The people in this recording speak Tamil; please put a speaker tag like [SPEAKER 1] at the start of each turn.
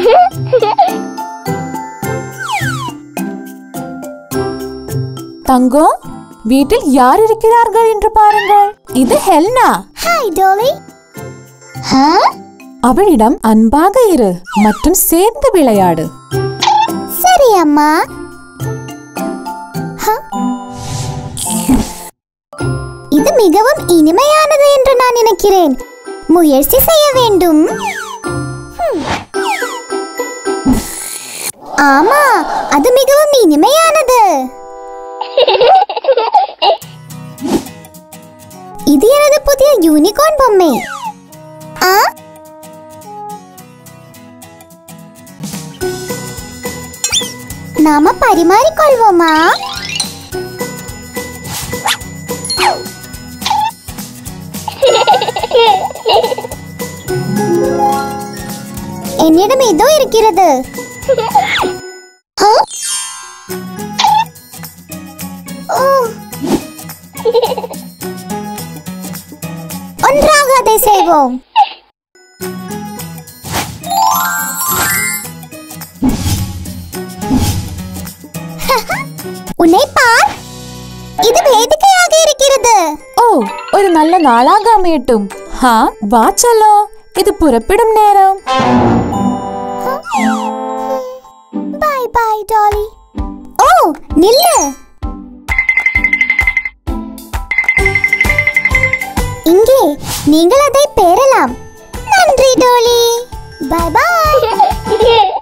[SPEAKER 1] தங்கம் வீட்டில் யார் இருக்கிறார்கள் என்று பாருங்கள் இது ஹெல்னா
[SPEAKER 2] ஹாய் டாலி ஹா
[SPEAKER 1] அவளிடம் அன்பாக இரு மற்றும் சேர்ந்து விளையாடு
[SPEAKER 2] சரி அம்மா ஹ? இது மிகவும் இனிமையானது என்று நான் நினைக்கிறேன் முயற்சி செய்ய வேண்டும் ஹம். ஆமா அது மிகவும் இனிமையானது இது எனது புதிய யூனிகார்ன் பொம்மை ஆ நாம பரிமாறிக்கொள்வோமா என்னிடம் இதோ இருக்கிறது ஆ? ஓ. ஒன்றாக அதை செய்வோம் உன்னை பார் இது வேடிக்கையாக இருக்கிறது
[SPEAKER 1] ஓ ஒரு நல்ல நாளாக அமையட்டும் ஹா வா செல்லோ இது புறப்படும் நேரம்
[SPEAKER 2] பாய் பாய் டாலி ஓ நில்லு இங்கே நீங்கள் அதை பெறலாம் நன்றி டாலி பாய் பாய்